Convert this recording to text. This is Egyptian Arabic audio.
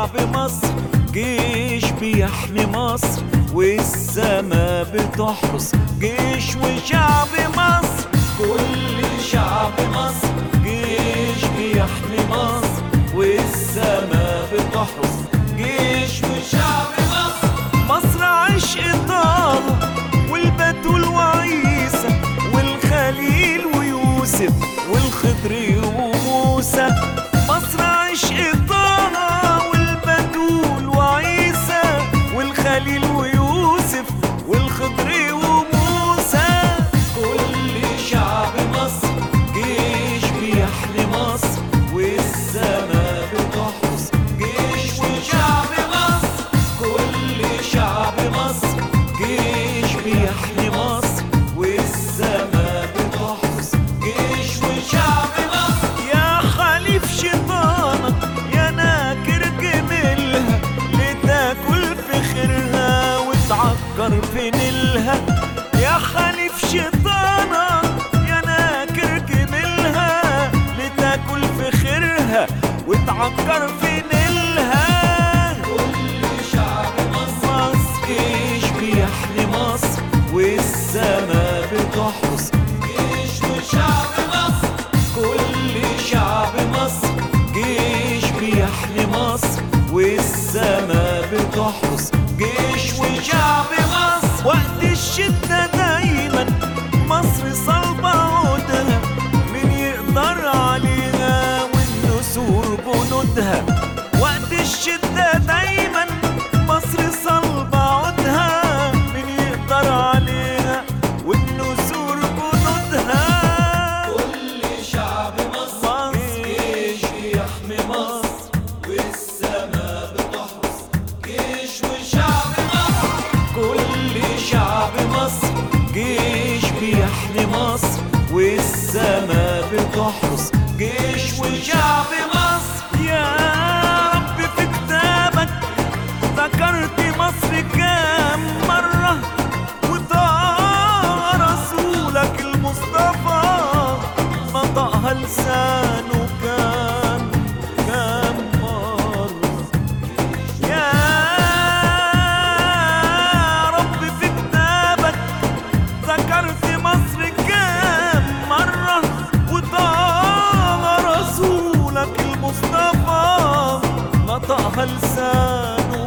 شعب مصر جيش بيحمي مصر والسما بتحرس جيش وشعب مصر كل شعب مصر جيش بيحمي مصر والسما بتحرس جيش وشعب مصر مصر عشق طه والبتول وعيسى والخليل ويوسف والخضر وموسى مصر عشق طه والبتول وعيسى والخليل ويوسف والخضر وموسى كل شعب مصر جيش بيحمي مصر والسما بتحرس جيش وشعب مصر كل شعب مصر جيش بيحمي مصر والسما بتحرس جيش وشعب مصر يا خليف شيطانك يا ناكر جميلها لتاكل في خيرها وتعكر في نيلها يا خليف شيطانك يا ناكر جميلها لتاكل في خيرها وتعكر في نيلها كل شعب مصر جيش بيحمي مصر والسما بتحرس جيش وشعب مصر كل شعب مصر جيش بيحمي مصر والسما بتحرس جيش وشعب مصر وقت الشدة دايما مصر صلبة عودها مين يقدر عليها والنسور جنودها وقت الشدة دايما مصر صلبة عودها مين يقدر عليها والنسور جنودها كل شعب مصر جيش يحمي مصر والسما بتحرس جيش وشعب مصر كل شعب مصر جيش بيحمي مصر والسما بتحرس جيش وشعب مصر يا رب في كتابك ذكرت مصر كام مرة وطه رسولك المصطفى نطقها لسانه كام كام مرة يا رب في كتابك ذكرت مصر كام مرة وطال رسولك المصطفى نطقها لسانه